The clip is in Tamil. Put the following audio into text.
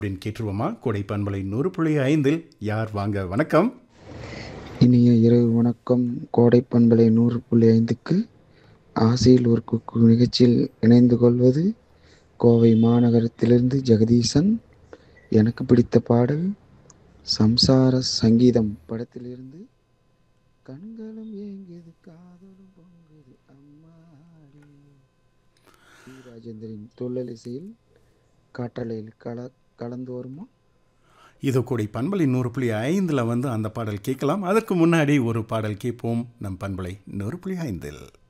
அப்படின்னு கேட்டுருவோமா கொடை பண்பலை நூறு புள்ளி ஐந்தில் யார் வாங்க வணக்கம் இனிய இரவு வணக்கம் கோடை பண்பலை நூறு புள்ளி ஐந்துக்கு ஆசையில் ஒரு குக்கு நிகழ்ச்சியில் இணைந்து கொள்வது கோவை மாநகரத்திலிருந்து ஜெகதீசன் எனக்கு பிடித்த பாடல் சம்சார சங்கீதம் படத்திலிருந்து கண்களும் ஏங்குது காதலும் பொங்குது அம்மாடி சி. ராஜேந்திரன் துள்ளல் இசையில் காற்றலையில் கல கலந்து வருமா இது கொடை பண்பலை நூறு புள்ளி ஐந்தில் வந்து அந்த பாடல் கேட்கலாம் அதற்கு முன்னாடி ஒரு பாடல் கேட்போம் நம் பண்பலை நூறு புள்ளி ஐந்தில்